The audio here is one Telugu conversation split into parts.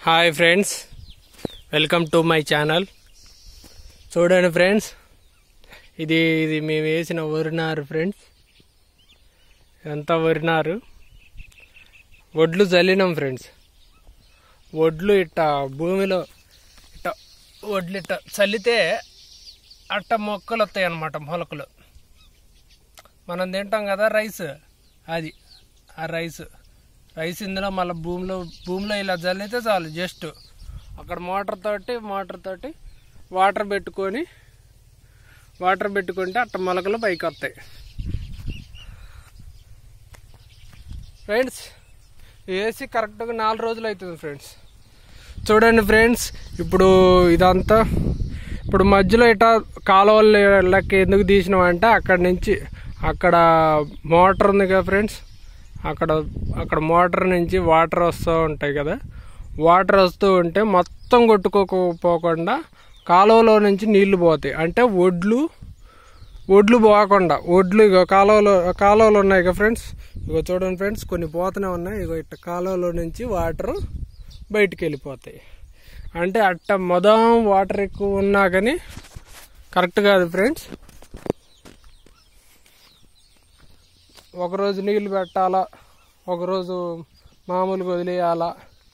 Hi friends welcome to my channel చూడండి ఫ్రెండ్స్ ఇది ఇది మేము వేసిన వరినారు ఫ్రెండ్స్ ఇదంతా వరినారు వడ్లు చల్లినాం ఫ్రెండ్స్ వడ్లు ఇట్ట భూమిలో ఇట్ట వడ్లు ఇట్ట చల్లితే అట్ట మొక్కలు వస్తాయి అన్నమాట మొలకలు మనం తింటాం కదా రైస్ అది ఆ రైస్ రైస్ ఇందులో మళ్ళీ భూమిలో భూమిలో ఇలా జల్లితే చాలు జస్ట్ అక్కడ మోటార్ తోటి మోటార్ తోటి వాటర్ పెట్టుకొని వాటర్ పెట్టుకుంటే అట్ట మొలకలు పైకి వస్తాయి ఫ్రెండ్స్ వేసి కరెక్ట్గా నాలుగు రోజులు అవుతుంది ఫ్రెండ్స్ చూడండి ఫ్రెండ్స్ ఇప్పుడు ఇదంతా ఇప్పుడు మధ్యలో ఇట్లా కాలువలకి ఎందుకు తీసినామంటే అక్కడ నుంచి అక్కడ మోటార్ ఉంది కదా ఫ్రెండ్స్ అక్కడ అక్కడ మోటార్ నుంచి వాటర్ వస్తూ ఉంటాయి కదా వాటర్ వస్తూ ఉంటే మొత్తం కొట్టుకోకపోకుండా కాలువలో నుంచి నీళ్లు పోతాయి అంటే ఒడ్లు ఒడ్లు పోకుండా ఒడ్లు ఇగో కాలువలో కాలువలు ఉన్నాయి కదా ఫ్రెండ్స్ ఇగో చూడండి ఫ్రెండ్స్ కొన్ని పోతూనే ఉన్నాయి ఇగో ఇట్ట కాలువలో నుంచి వాటర్ బయటికి వెళ్ళిపోతాయి అంటే అట్ట మొదం వాటర్ ఎక్కువ ఉన్నా కానీ కరెక్ట్ కాదు ఫ్రెండ్స్ ఒకరోజు నీళ్ళు పెట్టాలా ఒకరోజు మామూలుగా వదిలేయాలా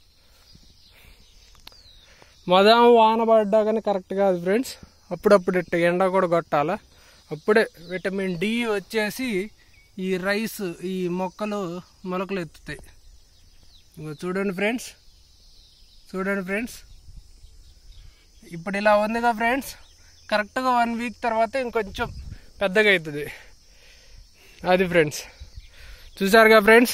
మొదం వాన పడ్డా కానీ కరెక్ట్ కాదు ఫ్రెండ్స్ అప్పుడప్పుడు ఇట్ట ఎండ కూడా కొట్టాలా అప్పుడే విటమిన్ డి వచ్చేసి ఈ రైస్ ఈ మొక్కలు మొలకలు ఎత్తుతాయి ఇంకో చూడండి ఫ్రెండ్స్ చూడండి ఫ్రెండ్స్ ఇప్పుడు ఇలా ఉందిగా ఫ్రెండ్స్ కరెక్ట్గా వన్ వీక్ తర్వాత ఇంకొంచెం పెద్దగా అవుతుంది అది ఫ్రెండ్స్ చూసారుగా ఫ్రెండ్స్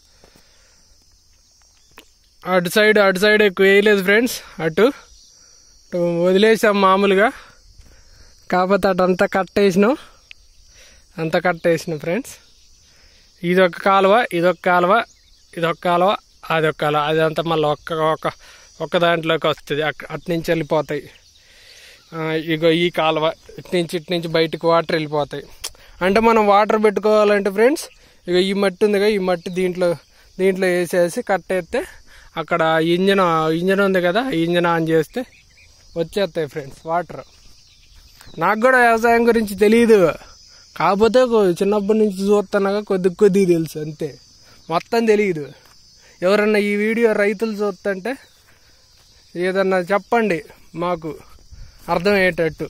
అటు సైడ్ అటు సైడ్ ఎక్కువ వేయలేదు ఫ్రెండ్స్ అటు అటు వదిలేసాం మామూలుగా కాకపోతే అటంతా కట్ వేసినాం అంతా కట్ వేసినాం ఫ్రెండ్స్ ఇదొక కాలువ ఇదొక కాలువ ఇదొక కాలువ అదొక కాలువ అదంతా మళ్ళీ ఒక్క ఒక్క ఒక్క దాంట్లోకి వస్తుంది అక్క అటు నుంచి వెళ్ళిపోతాయి ఆ, ఇగో ఈ కాలువ ఇటు నుంచి ఇటు నుంచి బయటకు వాటర్ వెళ్ళిపోతాయి అంటే మనం వాటర్ పెట్టుకోవాలంటే ఫ్రెండ్స్ ఇక ఈ మట్టి ఉందిగా ఈ మట్టి దీంట్లో దీంట్లో వేసేసి కట్టేస్తే అక్కడ ఇంజన్ ఇంజన్ ఉంది కదా ఇంజన్ ఆన్ చేస్తే వచ్చేస్తాయి ఫ్రెండ్స్ వాటర్ నాకు కూడా వ్యవసాయం గురించి తెలియదు కాకపోతే కొ- చిన్నప్పటి నుంచి చూస్తున్నాగా కొద్ది కొద్ది తెలుసు అంతే మొత్తం తెలియదు ఎవరన్నా ఈ వీడియో రైతులు చూస్తుంటే ఏదన్నా చెప్పండి మాకు అర్థమయ్యేటట్టు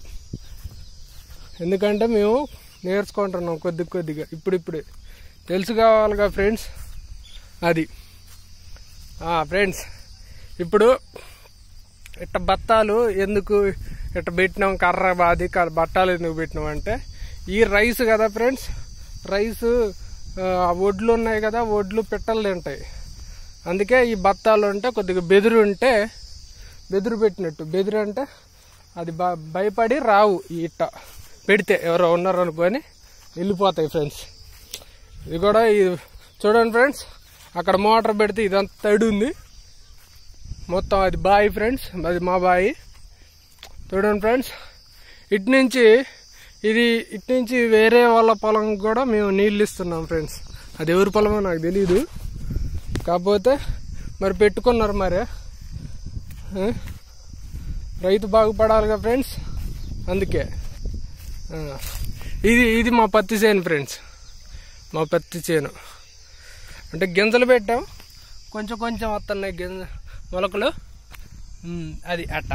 ఎందుకంటే మేము నేర్చుకుంటున్నాం కొద్ది కొద్దిగా ఇప్పుడిప్పుడే తెలుసు కావాలిగా ఫ్రెండ్స్ అది ఫ్రెండ్స్ ఇప్పుడు ఇట్ట బత్తాలు ఎందుకు ఇట్ట పెట్టినాం కర్ర బాది క- బట్టాలు ఎందుకు పెట్టినాం అంటే ఈ రైస్ కదా ఫ్రెండ్స్ రైస్ ఆ, వడ్లు ఉన్నాయి కదా వడ్లు పిట్టలు తింటాయి అందుకే ఈ బత్తాలు ఉంటే కొద్దిగా బెదురు ఉంటే బెదురు పెట్టినట్టు బెదురు అంటే అది బ భయపడి రావు ఈ ఇట్ట పెడితే ఎవరో ఉన్నారు అనుకొని వెళ్ళిపోతాయి ఫ్రెండ్స్ ఇది కూడా ఇది చూడండి ఫ్రెండ్స్ అక్కడ మోటార్ పెడితే ఇదంతా తడి ఉంది మొత్తం అది బాయి ఫ్రెండ్స్ అది మా బాయి చూడండి ఫ్రెండ్స్ ఇటు నుంచి ఇది ఇటు నుంచి వేరే వాళ్ళ పొలం కూడా మేము నీళ్ళు ఇస్తున్నాం ఫ్రెండ్స్ అది ఎవరి పొలమో నాకు తెలియదు కాకపోతే మరి పెట్టుకున్నారు మరి ఆ? రైతు బాగుపడాలిగా ఫ్రెండ్స్ అందుకే ఆ. ఇది ఇది మా పత్తి చేను ఫ్రెండ్స్ మా పత్తి చేను అంటే గింజలు పెట్టాం కొంచెం కొంచెం వస్తున్నాయి గింజ మొలకలు ఉమ్, అది అట్ట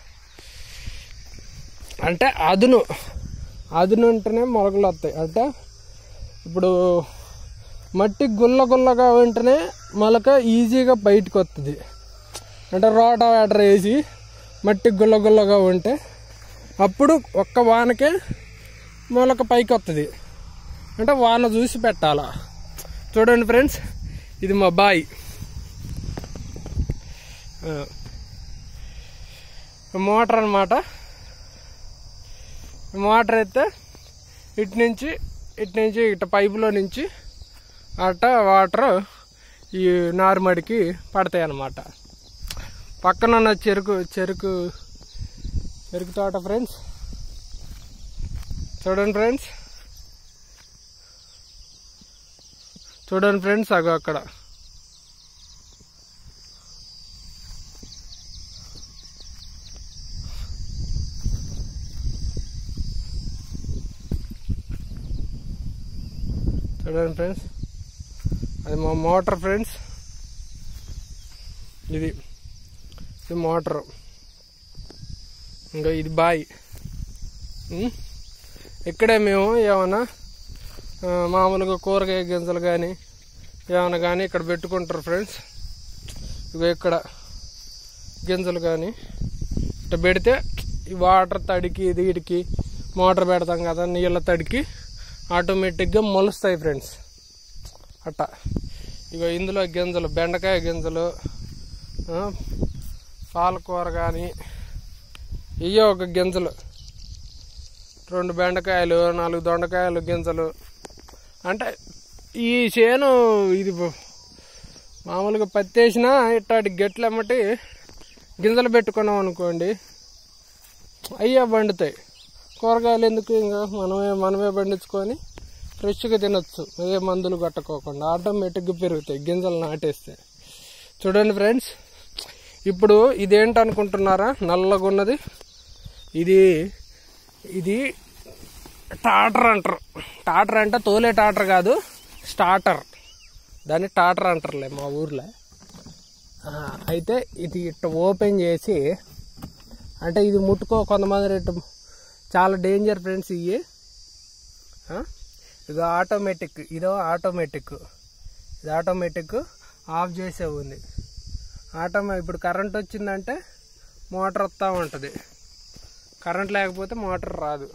అంటే అదును అదును ఉంటేనే మొలకలు వస్తాయి అంటే ఇప్పుడు మట్టి గుల్ల గుల్లగా ఉంటేనే మొలక ఈజీగా బయటకు వస్తుంది అంటే రోటా వాటర్ వేసి మట్టి గుల్ల గుల్లగా ఉంటే అప్పుడు ఒక్క వానకే మొలక పైకి వస్తుంది అంటే వాన చూసి పెట్టాలా చూడండి ఫ్రెండ్స్ ఇది మా బాయ్ ఆ. మోటార్ అనమాట మోటార్ అయితే ఇటు నుంచి ఇటు నుంచి ఇటు పైపులో నుంచి అట్ట వాటర్ ఈ నారుమడికి పడతాయి అన్నమాట పక్కన ఉన్న చెరుకు చెరుకు చెరుకు తోట ఫ్రెండ్స్ చూడండి ఫ్రెండ్స్ చూడండి ఫ్రెండ్స్ అగో అక్కడ చూడండి ఫ్రెండ్స్ అది మా మోటార్ ఫ్రెండ్స్ ఇది ఇది మోటారు ఇంకా ఇది బాయ్ ఉం? ఇక్కడే మేము ఏమన్నా ఆ, మామూలుగా కూరగాయ గింజలు కానీ ఏమైనా కానీ ఇక్కడ పెట్టుకుంటారు ఫ్రెండ్స్ ఇగో ఇక్కడ గింజలు కానీ ఇట్లా పెడితే ఈ వాటర్ తడికి వీటికి మోటార్ పెడతాం కదా నీళ్ళ తడికి ఆటోమేటిక్గా మొలుస్తాయి ఫ్రెండ్స్ అట్ట ఇగో ఇందులో గింజలు బెండకాయ గింజలు ఆ, పాలకూర కానీ ఇవే ఒక గింజలు రెండు బెండకాయలు నాలుగు దొండకాయలు గింజలు అంటే ఈ చేను ఇది బ- మామూలుగా పత్తి వేసినా ఇట్లాంటి గెట్లు ఎమ్మటి గింజలు పెట్టుకున్నాం అనుకోండి అయ్యా పండుతాయి కూరగాయలు ఎందుకు ఇంకా మనమే మనమే పండించుకొని ఫ్రెష్గా తినొచ్చు ఏ మందులు కొట్టకోకుండా ఆటోమేటిక్గా పెరుగుతాయి గింజలు నాటేస్తే చూడండి ఫ్రెండ్స్ ఇప్పుడు ఇదేంటి అనుకుంటున్నారా నల్లగా ఉన్నది ఇది ఇది టాటర్ అంటారు టాటర్ అంటే తోలే టాటర్ కాదు స్టార్టర్ దాన్ని టాటర్ అంటారులే మా ఊర్లో ఆ, అయితే ఇది ఇట్ట ఓపెన్ చేసి అంటే ఇది ముట్టుకో కొంతమంది ఇట్ట చాలా డేంజర్ ఫ్రెండ్స్ ఇవి ఆ? ఇది ఆటోమేటిక్ ఇదో ఆటోమేటిక్ ఇది ఆటోమేటిక్ ఆఫ్ చేసే ఉంది ఆటోమే ఇప్పుడు కరెంట్ వచ్చిందంటే మోటార్ వస్తూ ఉంటుంది కరెంట్ లేకపోతే మోటార్ రాదు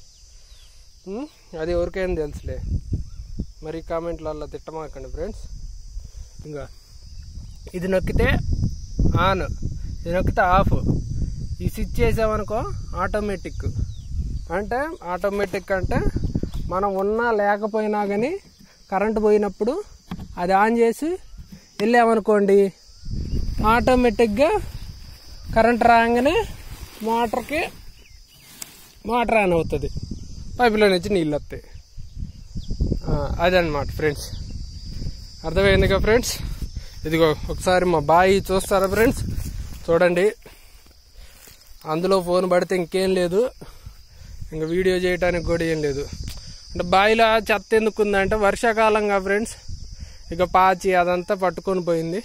ఉం? అది ఎవరికైనా తెలుసులే మరి కామెంట్లలో తిట్టమాకండి ఫ్రెండ్స్ ఇంకా ఇది నొక్కితే ఆన్ ఇది నొక్కితే ఆఫ్ ఈ స్విచ్ చేసామనుకో ఆటోమేటిక్ అంటే ఆటోమేటిక్ అంటే మనం ఉన్నా లేకపోయినా కానీ కరెంట్ పోయినప్పుడు అది ఆన్ చేసి వెళ్ళామనుకోండి ఆటోమేటిక్గా కరెంట్ రాగానే మోటార్కి మోటార్ ఆన్ అవుతుంది పైపులో నుంచి నీళ్ళు వస్తాయి ఆ, అదనమాట ఫ్రెండ్స్ అర్థమైందిగా ఫ్రెండ్స్ ఇదిగో ఒకసారి మా బాయి చూస్తారా ఫ్రెండ్స్ చూడండి అందులో ఫోన్ పడితే ఇంకేం లేదు ఇంకా వీడియో చేయడానికి కూడా ఏం లేదు అంటే బావిలో చెత్త ఎందుకు ఉందంటే వర్షాకాలంగా ఫ్రెండ్స్ ఇక పాచి అదంతా పట్టుకొని పోయింది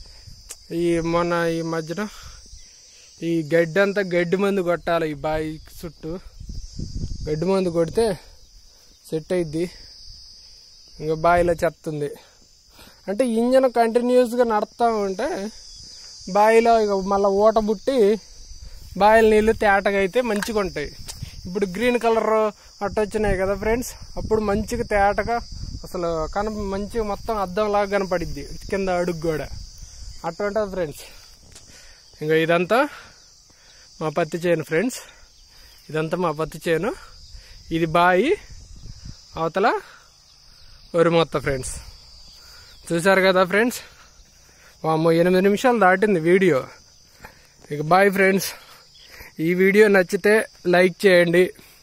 ఈ మొన్న ఈ మధ్యన ఈ గడ్డి అంతా గడ్డి మందు కొట్టాలి ఈ బావి చుట్టూ గడ్డి మందు కొడితే సెట్ అయిద్ది ఇంకా బావిలో చెత్త ఉంది అంటే ఇంజన్ కంటిన్యూస్గా నడుస్తూ ఉంటే బావిలో ఇక మళ్ళీ ఊట బుట్టి బావిల నీళ్ళు తేటగా అయితే మంచిగా ఉంటాయి ఇప్పుడు గ్రీన్ కలర్ అట్ట వచ్చినాయి కదా ఫ్రెండ్స్ అప్పుడు మంచిగా తేటగా అసలు కన మంచిగా మొత్తం అద్దంలాగా కనపడిద్ది కింద అడుగు కూడా అట్ట ఉంటుంది ఫ్రెండ్స్ ఇంకా ఇదంతా మా పత్తి చేను ఫ్రెండ్స్ ఇదంతా మా పత్తి చేను ఇది బాయి అవతల వరి మొత్తం ఫ్రెండ్స్ చూసారు కదా ఫ్రెండ్స్ వామ్మో ఎనిమిది నిమిషాలు దాటింది వీడియో ఇక బాయ్ ఫ్రెండ్స్ ఈ వీడియో నచ్చితే లైక్ చేయండి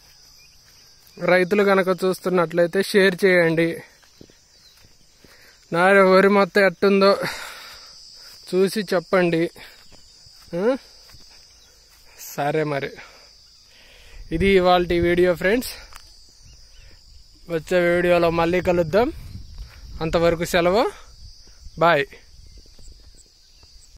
రైతులు కనుక చూస్తున్నట్లయితే షేర్ చేయండి నా వరి మొత్తం ఎట్టుందో చూసి చెప్పండి ఆ? సరే మరి ఇది ఇవాళ వీడియో ఫ్రెండ్స్ వచ్చే వీడియోలో మళ్ళీ కలుద్దాం అంతవరకు సెలవు బాయ్